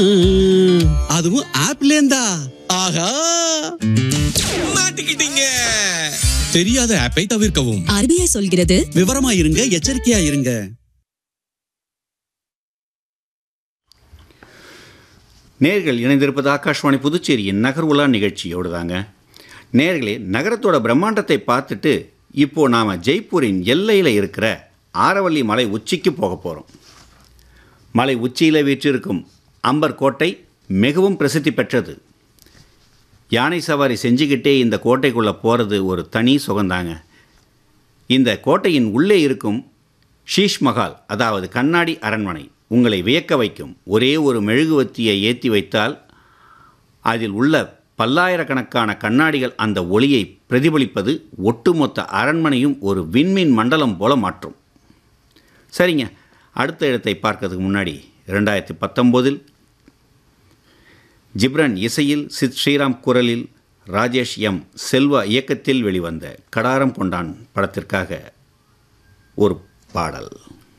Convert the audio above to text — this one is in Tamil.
ம், அதுவும் ஆப்ல இருந்தா ஆஹா மாட்டிக்கிட்டீங்க தெரியாத ஆப்பை தவிர்க்கவும் ஆர்பிஐ சொல்கிறது விவரமா இருங்க எச்சரிக்கையா இருங்க நேர்கள் இணைந்திருப்பது ஆகாஷ்வாணி புதுச்சேரியின் நகர் உலா நிகழ்ச்சியோடு தாங்க நேர்களே நகரத்தோட பிரம்மாண்டத்தை பார்த்துட்டு இப்போ நாம் ஜெய்ப்பூரின் எல்லையில் இருக்கிற ஆரவள்ளி மலை உச்சிக்கு போக போகிறோம் மலை உச்சியில் வீற்றிருக்கும் அம்பர் கோட்டை மிகவும் பிரசித்தி பெற்றது யானை சவாரி செஞ்சுக்கிட்டே இந்த கோட்டைக்குள்ளே போகிறது ஒரு தனி சுகந்தாங்க இந்த கோட்டையின் உள்ளே இருக்கும் ஷீஷ் மஹால் அதாவது கண்ணாடி அரண்மனை உங்களை வியக்க வைக்கும் ஒரே ஒரு மெழுகுவத்தியை ஏற்றி வைத்தால் அதில் உள்ள பல்லாயிரக்கணக்கான கண்ணாடிகள் அந்த ஒளியை பிரதிபலிப்பது ஒட்டுமொத்த அரண்மனையும் ஒரு விண்மீன் மண்டலம் போல மாற்றும் சரிங்க அடுத்த இடத்தை பார்க்கறதுக்கு முன்னாடி ரெண்டாயிரத்தி பத்தொம்போதில் ஜிப்ரன் இசையில் சித் ஸ்ரீராம் குரலில் ராஜேஷ் எம் செல்வா இயக்கத்தில் வெளிவந்த கடாரம் கொண்டான் படத்திற்காக ஒரு பாடல்